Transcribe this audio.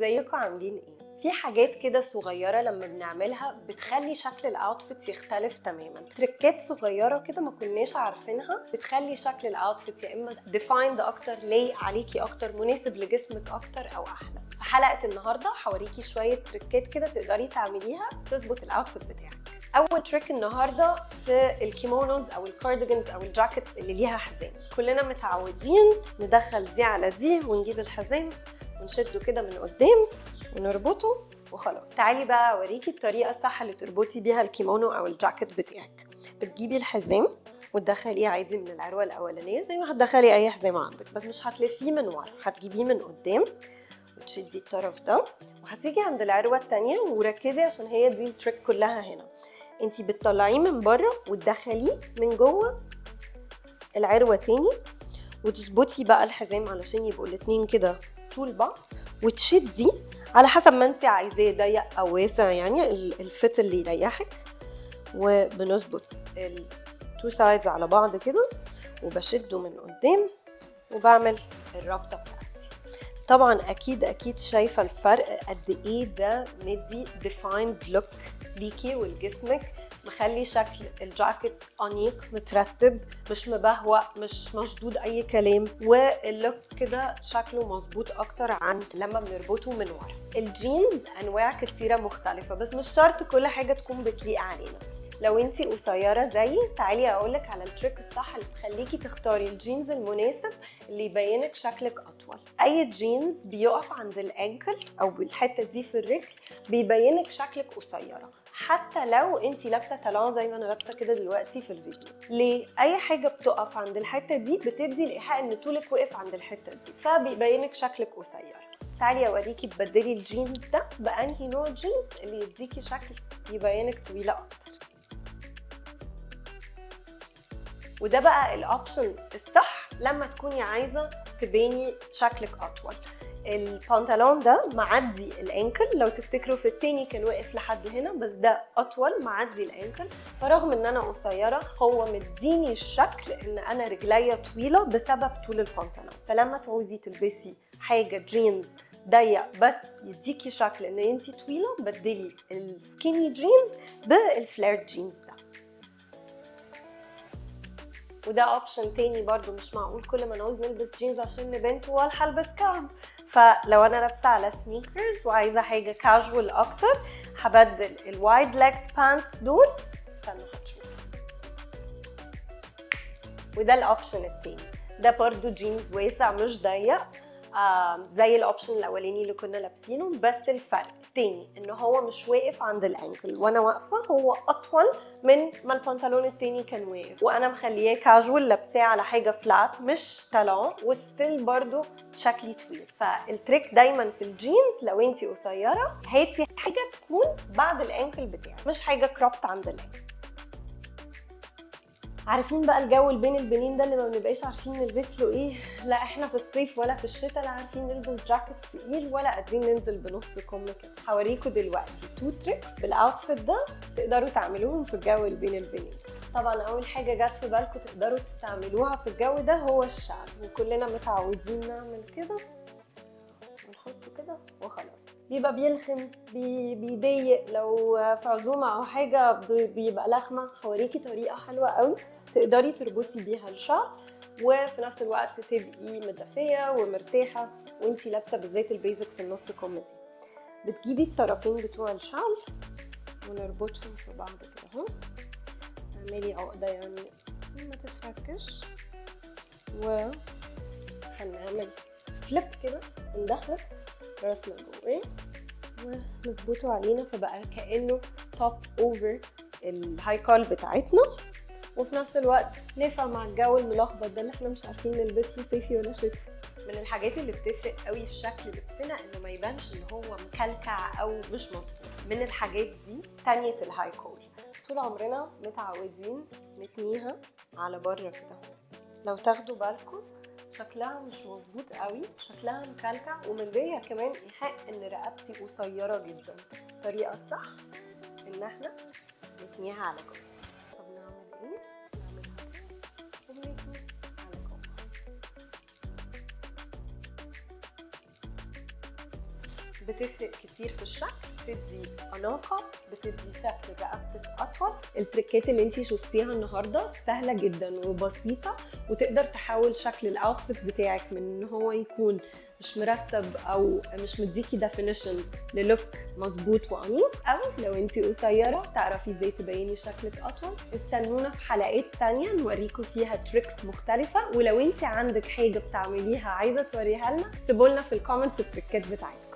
ازيكم عاملين ايه في حاجات كده صغيرة لما بنعملها بتخلي شكل الاوتفيت يختلف تماما تريكات صغيرة كده ما كناش عارفينها بتخلي شكل الاوتفيت يا اما ديفايند اكتر لايق عليكي اكتر مناسب لجسمك اكتر او احلى في حلقة النهاردة هوريكي شوية تريكات كده تقدري تعمليها تظبط الاوتفيت بتاعك اول تريك النهارده في الكيمونوز او الكارديجنز او الجاكيت اللي ليها حزام كلنا متعودين ندخل دي على دي ونجيب الحزام ونشده كده من قدام ونربطه وخلاص تعالي بقى اوريكي الطريقه الصح اللي تربطي بيها الكيمونو او الجاكيت بتاعك بتجيبي الحزام وتدخليه عادي من العروه الاولانيه زي ما هتدخلي اي حزام عندك بس مش هتلفيه من ورا هتجيبيه من قدام وتشدي الطرف ده وهتيجي عند العروه التانية وركزي عشان هي دي التريك كلها هنا انتي بتطلعيه من بره وتدخليه من جوه العروه تاني وتظبطي بقى الحزام علشان يبقوا الاتنين كده طول بعض وتشدي على حسب ما انت عايزاه ضيق او واسع يعني الفت اللي يريحك وبنظبط التو سايدز على بعض كده وبشده من قدام وبعمل الرابطه بتاعتي طبعا اكيد اكيد شايفه الفرق قد ايه ده مدي ديفايند لوك ليكي ولجسمك مخلي شكل الجاكيت انيق مترتب مش مبهوأ مش مشدود اي كلام واللوك كده شكله مظبوط اكتر عن لما بنربطه من ورا الجينز انواع كتيره مختلفه بس مش شرط كل حاجه تكون بتليق علينا لو انتي قصيره زيي تعالي اقولك على التريك الصح اللي تخليكي تختاري الجينز المناسب اللي يبينك شكلك اطول اي جينز بيقف عند الانكل او الحته دي في الرجل بيبينك شكلك قصيره حتى لو انت لابسه طالون زي ما انا لابسه كده دلوقتي في الفيديو ليه اي حاجه بتقف عند الحته دي بتدي الايحاء ان طولك وقف عند الحته دي فبيبينك شكلك قصير تعالي اوريكي تبدلي الجينز ده بانهي نوع جينز اللي يديكي شكل يبينك طويله اكتر وده بقى الاوبشن الصح لما تكوني عايزه تبيني شكلك اطول البنطلون ده معدي الانكل لو تفتكروا في التاني كان واقف لحد هنا بس ده اطول معدي الانكل فرغم ان انا قصيره هو مديني الشكل ان انا رجليا طويله بسبب طول البنطلون فلما تعوزي تلبسي حاجه جينز ضيق بس يديكي شكل ان انت طويله بدلي السكيني جينز بالفلير جينز ده وده اوبشن تاني برضو مش معقول كل ما نعوز نلبس جينز عشان نبان طوال هلبس كعب فلو انا لابسه على سنيكرز وعايزه حاجه كاجوال اكتر هبدل الوايد ليجد بانتس دول استنوا هتشوفوا وده الاوبشن التاني ده برضو جينز واسع مش ضيق آه زي الاوبشن الاولاني اللي كنا لابسينه بس الفرق تاني ان هو مش واقف عند الانكل وانا واقفه هو اطول من ما البنطلون التاني كان واقف وانا مخلياه كاجوال لابساه على حاجه فلات مش طالون وستيل برضو شكلي طويل فالتريك دايما في الجينز لو انت قصيره هاتي حاجه تكون بعد الانكل بتاعك مش حاجه كروبت عند الانكل عارفين بقى الجو اللي بين البنين ده اللي ما بنبقاش عارفين نلبس له ايه لا احنا في الصيف ولا في الشتاء لا عارفين نلبس جاكيت تقيل ولا قادرين ننزل بنص كم كده هوريكم دلوقتي تو تريكس بالاوتفيت ده تقدروا تعملوهم في الجو اللي بين البنين طبعا اول حاجه جت في بالكم تقدروا تستعملوها في الجو ده هو الشعر وكلنا متعودين نعمل كده ونحطه كده وخلاص بيبقى بيلخم بي بيضايق لو في عزومه او حاجه بيبقى لخمه هوريكي طريقه حلوه قوي تقدري تربطي بيها الشعر وفي نفس الوقت تبقي مدفيه ومرتاحه وانتي لابسه بالذات البيزكس النص كم دي بتجيبي الطرفين بتوع الشعر ونربطهم في بعض كده اهو تعملي عقده يعني ما تتفكش و هنعمل فليب كده ندخل راسنا جواه ونظبطه علينا فبقى كانه توب اوفر الهاي كول بتاعتنا وفي نفس الوقت ننفع مع الجو الملخبط ده اللي احنا مش عارفين نلبسه صيفي ولا شتوي من الحاجات اللي بتفرق قوي في شكل لبسنا انه ما يبانش ان هو مكلكع او مش مظبوط من الحاجات دي تانية الهاي كول طول عمرنا متعودين نتنيها على بره كده لو تاخدوا بالكم شكلها مش مظبوط قوي شكلها مكلكع ومديه كمان ايحاء ان رقبتي قصيره جدا الطريقه الصح ان احنا نتنيها على جوه طب نعمل ايه نعملها وبنتني على جوه بتفرق كتير في الشكل بتدي اناقه بتدي شكل رقبتك اطول التريكات اللي انت شفتيها النهارده سهله جدا وبسيطه وتقدر تحول شكل الاوتفيت بتاعك من ان هو يكون مش مرتب او مش مديكي ديفينيشن للوك مظبوط وانيق او لو انت قصيره تعرفي ازاي تبيني شكلك اطول استنونا في حلقات تانية نوريكم فيها تريكس مختلفه ولو انت عندك حاجه بتعمليها عايزه توريها لنا سيبوا لنا في الكومنتس التريكات بتاعتك